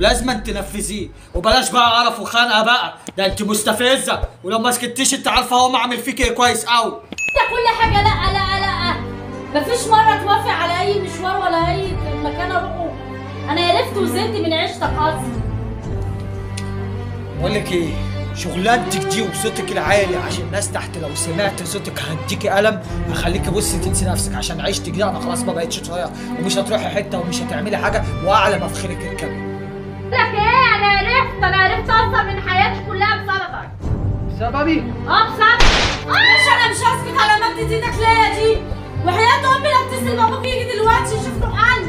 ولازم تنفذيه وبلاش بقى قرف وخنقه بقى ده انت مستفزه ولو ما سكتيش انت عارفه هو عامل فيك ايه كويس قوي انت كل حاجه لا لا لا مفيش مره توافق على اي مشوار ولا اي مكان اروحه انا عرفت وزنت من عيشتك اصلا بقول لك ايه شغلانتك دي وصوتك العالي عشان الناس تحت لو سمعت صوتك هديكي قلم هخليكي بصي تنسي نفسك عشان عيشتك دي انا خلاص ما بقتش صغيره ومش هتروحي حته ومش هتعملي حاجه واعلى ما في خيرك اركبي لك ايه انا عرفت انا عرفت اصلا من حياتي كلها بسببك سببي اه بسببك مش انا مش هسكت على مادة ايدك ليا دي وحياة امي لا اتصل بابوك يجي دلوقتي يشوف له حل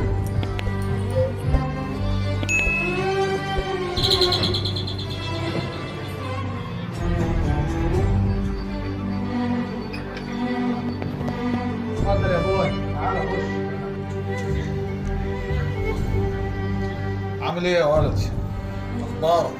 اتفضل يا ابوي تعالى خش عامل ايه يا ولدي؟ اخبارك؟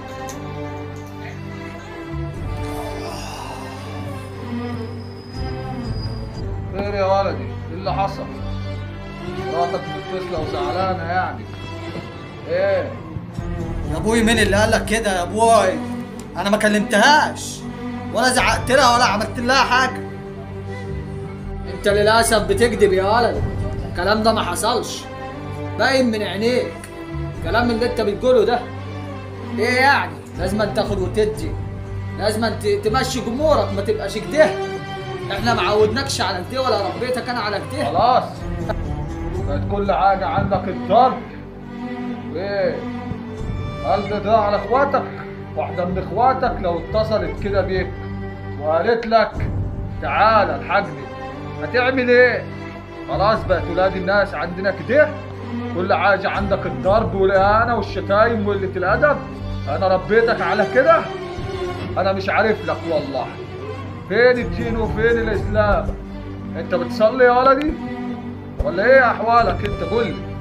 خير يا ولدي؟ ايه اللي حصل؟ مراتك متصلة وزعلانة يعني ايه؟ يا ابوي مين اللي قال لك كده يا ابوي انا ما كلمتهاش ولا زعقت لها ولا عملت لها حاجه انت للاسف بتكذب يا ولد الكلام ده ما حصلش باين من عينيك الكلام اللي انت بتقوله ده ايه يعني لازم تاخد وتدي لازم ت- تمشي جمهورك ما تبقاش كده احنا ما عودناكش على كده ولا ربيتك انا على كده خلاص بقت كل حاجة عندك الضرب ايه؟ قلب ده على اخواتك واحدة من اخواتك لو اتصلت كده بيك وقالت لك تعالى الحقني هتعمل ايه؟ خلاص بقت ولاد الناس عندنا كده كل حاجة عندك الضرب والإهانة والشتايم وقلة الأدب أنا ربيتك على كده أنا مش عارف لك والله فين الدين وفين الإسلام أنت بتصلي يا ولدي؟ ولا إيه أحوالك أنت قول لي